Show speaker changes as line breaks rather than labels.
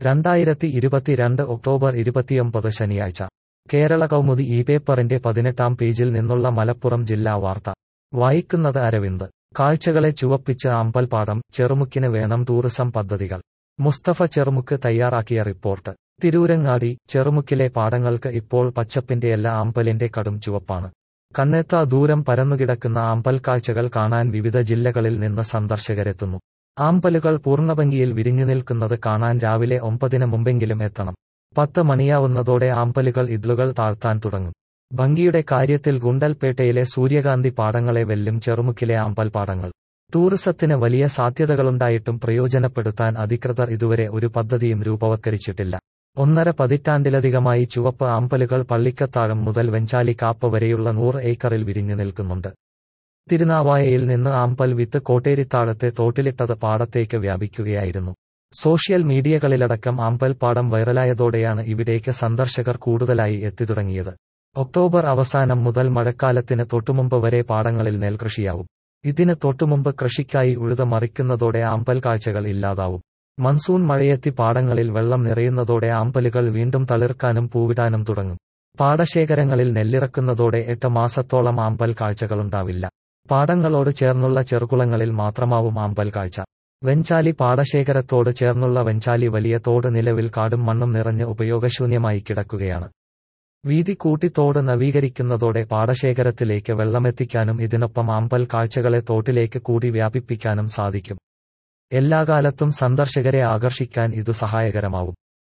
രണ്ടായിരത്തി ഇരുപത്തിരണ്ട് ഒക്ടോബർ ഇരുപത്തിയൊമ്പത് ശനിയാഴ്ച കേരള കൗമുദി ഈ പേപ്പറിന്റെ പതിനെട്ടാം പേജിൽ നിന്നുള്ള മലപ്പുറം ജില്ലാ വാർത്ത വായിക്കുന്നത് അരവിന്ദ് കാഴ്ചകളെ ചുവപ്പിച്ച് അമ്പൽപ്പാടം ചെറുമുക്കിന് വേണം ടൂറിസം പദ്ധതികൾ മുസ്തഫ ചെറുമുക്ക് തയ്യാറാക്കിയ റിപ്പോർട്ട് തിരൂരങ്ങാടി ചെറുമുക്കിലെ പാടങ്ങൾക്ക് ഇപ്പോൾ പച്ചപ്പിന്റെയല്ല അമ്പലിന്റെ കടും ചുവപ്പാണ് കണ്ണെത്താ ദൂരം പരന്നുകിടക്കുന്ന ആമ്പൽ കാഴ്ചകൾ കാണാൻ വിവിധ ജില്ലകളിൽ നിന്ന് സന്ദർശകരെത്തുന്നു ആമ്പലുകൾ പൂർണ്ണഭംഗിയിൽ വിരിഞ്ഞു നിൽക്കുന്നത് കാണാൻ രാവിലെ ഒമ്പതിന് മുമ്പെങ്കിലും എത്തണം പത്ത് മണിയാവുന്നതോടെ ആമ്പലുകൾ ഇദ്ലുകൾ താഴ്ത്താൻ തുടങ്ങും ഭംഗിയുടെ കാര്യത്തിൽ ഗുണ്ടൽപേട്ടയിലെ സൂര്യകാന്തി പാടങ്ങളെ വെല്ലും ചെറുമുക്കിലെ ആമ്പൽ പാടങ്ങൾ ടൂറിസത്തിന് വലിയ സാധ്യതകളുണ്ടായിട്ടും പ്രയോജനപ്പെടുത്താൻ അധികൃതർ ഇതുവരെ ഒരു പദ്ധതിയും രൂപവത്കരിച്ചിട്ടില്ല ഒന്നര പതിറ്റാണ്ടിലധികമായി ചുവപ്പ് ആമ്പലുകൾ പള്ളിക്കത്താഴം മുതൽ വെഞ്ചാലി കാപ്പ വരെയുള്ള നൂറ് ഏക്കറിൽ വിരിഞ്ഞു നിൽക്കുന്നുണ്ട് തിരുനാവായയിൽ നിന്ന് ആമ്പൽ വിത്ത് കോട്ടേരിത്താഴത്തെ തോട്ടിലിട്ടത് പാടത്തേക്ക് വ്യാപിക്കുകയായിരുന്നു സോഷ്യൽ മീഡിയകളിലടക്കം ആമ്പൽ പാടം വൈറലായതോടെയാണ് ഇവിടേക്ക് സന്ദർശകർ കൂടുതലായി എത്തിത്തുടങ്ങിയത് ഒക്ടോബർ അവസാനം മുതൽ മഴക്കാലത്തിന് തൊട്ടുമുമ്പ് വരെ പാടങ്ങളിൽ നെൽകൃഷിയാവും ഇതിന് തൊട്ടുമുമ്പ് കൃഷിക്കായി ഉഴുത മറിക്കുന്നതോടെ ആമ്പൽ കാഴ്ചകൾ ഇല്ലാതാവും മൺസൂൺ മഴയെത്തി പാടങ്ങളിൽ വെള്ളം നിറയുന്നതോടെ ആമ്പലുകൾ വീണ്ടും തളിർക്കാനും പൂവിടാനും തുടങ്ങും പാടശേഖരങ്ങളിൽ നെല്ലിറക്കുന്നതോടെ എട്ട് മാസത്തോളം ആമ്പൽ കാഴ്ചകളുണ്ടാവില്ല പാടങ്ങളോട് ചേർന്നുള്ള ചെറുകുളങ്ങളിൽ മാത്രമാവും ആമ്പൽ കാഴ്ച വെഞ്ചാലി പാടശേഖരത്തോട് ചേർന്നുള്ള വെഞ്ചാലി വലിയ തോട് നിലവിൽ കാടും മണ്ണും നിറഞ്ഞ് ഉപയോഗശൂന്യമായി കിടക്കുകയാണ് വീതി കൂട്ടി തോട് നവീകരിക്കുന്നതോടെ പാടശേഖരത്തിലേക്ക് വെള്ളമെത്തിക്കാനും ഇതിനൊപ്പം ആമ്പൽ കാഴ്ചകളെ തോട്ടിലേക്ക് കൂടി വ്യാപിപ്പിക്കാനും സാധിക്കും എല്ലാ കാലത്തും സന്ദർശകരെ ആകർഷിക്കാൻ ഇതു സഹായകരമാവും